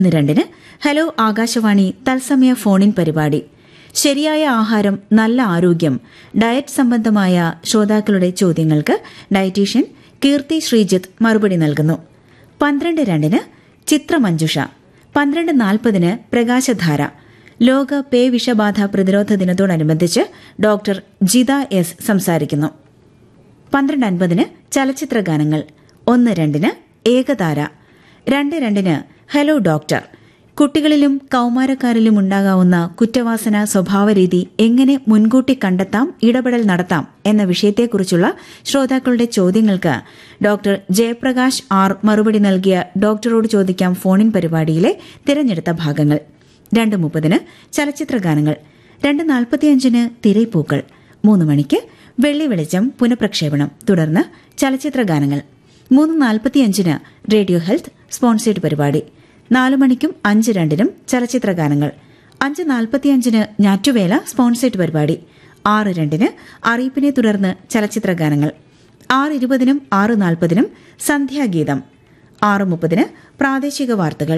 ഇന്ന് രണ്ടിന് ഹലോ ആകാശവാണി തത്സമയ ഫോണിൻ പരിപാടി ശരിയായ ആഹാരം നല്ല ആരോഗ്യം ഡയറ്റ് സംബന്ധമായ ശ്രോതാക്കളുടെ ചോദ്യങ്ങൾക്ക് ഡയറ്റീഷ്യൻ കീർത്തി ശ്രീജിത്ത് മറുപടി നൽകുന്നു പന്ത്രണ്ട് രണ്ടിന് ചിത്രമഞ്ജുഷ പന്ത്രണ്ട് നാൽപ്പതിന് പ്രകാശധാര ലോക പേ വിഷബാധ പ്രതിരോധ ദിനത്തോടനുബന്ധിച്ച് ഡോക്ടർ ജിത എസ് സംസാരിക്കുന്നു പന്ത്രണ്ട് അൻപതിന് ചലച്ചിത്ര ഗാനങ്ങൾ ഒന്ന് രണ്ടിന് ഏകതാര രണ്ട് രണ്ടിന് ഹലോ ഡോക്ടർ കുട്ടികളിലും കൌമാരക്കാരിലും ഉണ്ടാകാവുന്ന കുറ്റവാസന സ്വഭാവരീതി എങ്ങനെ മുൻകൂട്ടി കണ്ടെത്താം ഇടപെടൽ നടത്താം എന്ന വിഷയത്തെക്കുറിച്ചുള്ള ശ്രോതാക്കളുടെ ചോദ്യങ്ങൾക്ക് ഡോക്ടർ ജയപ്രകാശ് ആർ മറുപടി നൽകിയ ഡോക്ടറോട് ചോദിക്കാം ഫോണിൻ പരിപാടിയിലെ തിരഞ്ഞെടുത്ത ഭാഗങ്ങൾ രണ്ട് മുപ്പതിന് ചലച്ചിത്ര ഗാനങ്ങൾ രണ്ട് നാൽപ്പത്തിയഞ്ചിന് തിരൈപ്പൂക്കൾ മൂന്ന് മണിക്ക് വെള്ളി വെളിച്ചം പുനഃപ്രക്ഷേപണം തുടർന്ന് ചലച്ചിത്ര ഗാനങ്ങൾ മൂന്ന് നാൽപ്പത്തിയഞ്ചിന് റേഡിയോ ഹെൽത്ത് സ്പോൺസേഡ് പരിപാടി നാലു മണിക്കും അഞ്ച് രണ്ടിനും ചലച്ചിത്ര ഗാനങ്ങൾ അഞ്ച് നാൽപ്പത്തിയഞ്ചിന് ഞാറ്റുവേല സ്പോൺസേഡ് പരിപാടി ആറ് രണ്ടിന് അറിയിപ്പിനെ തുടർന്ന് ചലച്ചിത്ര ഗാനങ്ങൾ ആറ് ഇരുപതിനും ആറ് നാൽപ്പതിനും സന്ധ്യാഗീതം ആറ് മുപ്പതിന് പ്രാദേശിക വാർത്തകൾ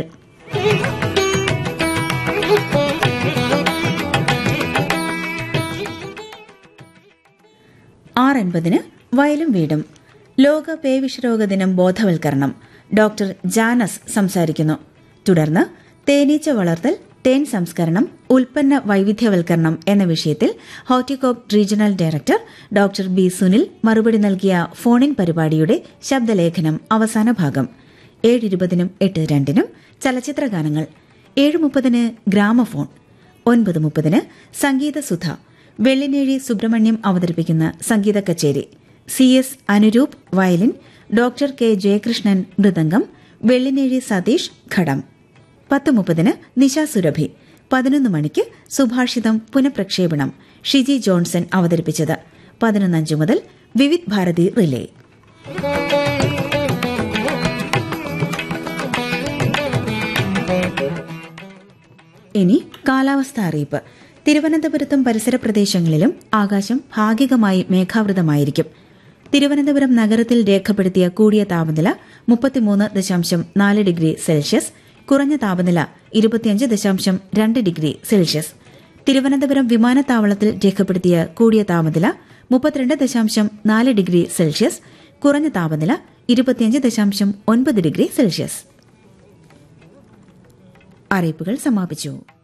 ആറ് അൻപതിന് വയലും വീടും ലോക പേവിഷരോഗ ദിനം ബോധവൽക്കരണം ഡോക്ടർ ജാനസ് സംസാരിക്കുന്നു തുടർന്ന് തേനീച്ച വളർത്തൽ തേൻ സംസ്കരണം ഉൽപ്പന്ന വൈവിധ്യവൽക്കരണം എന്ന വിഷയത്തിൽ Horticorp regional director doctor B Sunil മറുപടി നൽകിയ ഫോണിൻ പരിപാടിയുടെ ശബ്ദലേഖനം അവസാന ഭാഗം ഏഴ് ഇരുപതിനും എട്ട് രണ്ടിനും ചലച്ചിത്ര ഗാനങ്ങൾ ഏഴ് മുപ്പതിന് ഗ്രാമഫോൺ ഒൻപത് മുപ്പതിന് സംഗീതസുധ വെള്ളിനേഴി സുബ്രഹ്മണ്യം അവതരിപ്പിക്കുന്ന സംഗീത കച്ചേരി C S Anuroop violin doctor K Jayakrishnan mridangam Vellinezhi Satheesh ghatam പത്ത് മുപ്പതിന് നിശ സുരഭി പതിനൊന്ന് മണിക്ക് സുഭാഷിതം പുനഃപ്രക്ഷേപണം ഷിജി ജോൺസൺ അവതരിപ്പിച്ചത് പതിനൊന്നഞ്ച് മുതൽ വിവിധ് ഭാരതി റിലേ ഇനി കാലാവസ്ഥ അറിയിപ്പ് തിരുവനന്തപുരത്തും പരിസര പ്രദേശങ്ങളിലും ആകാശം ഭാഗികമായി മേഘാവൃതമായിരിക്കും തിരുവനന്തപുരം നഗരത്തിൽ രേഖപ്പെടുത്തിയ കൂടിയ താപനില മുപ്പത്തിമൂന്ന് ദശാംശം നാല് ഡിഗ്രി സെൽഷ്യസ് കുറഞ്ഞ താപനില ഇരുപത്തിയഞ്ച് ദശാംശം രണ്ട് ഡിഗ്രി സെൽഷ്യസ് തിരുവനന്തപുരം വിമാനത്താവളത്തിൽ രേഖപ്പെടുത്തിയ കൂടിയ താപനില മുപ്പത്തിരണ്ട് ദശാംശം നാല് ഡിഗ്രി സെൽഷ്യസ് കുറഞ്ഞ താപനില ഇരുപത്തിയഞ്ച് ദശാംശം ഒൻപത് ഡിഗ്രി സെൽഷ്യസ് അറിയിപ്പുകൾ സമാപിച്ചു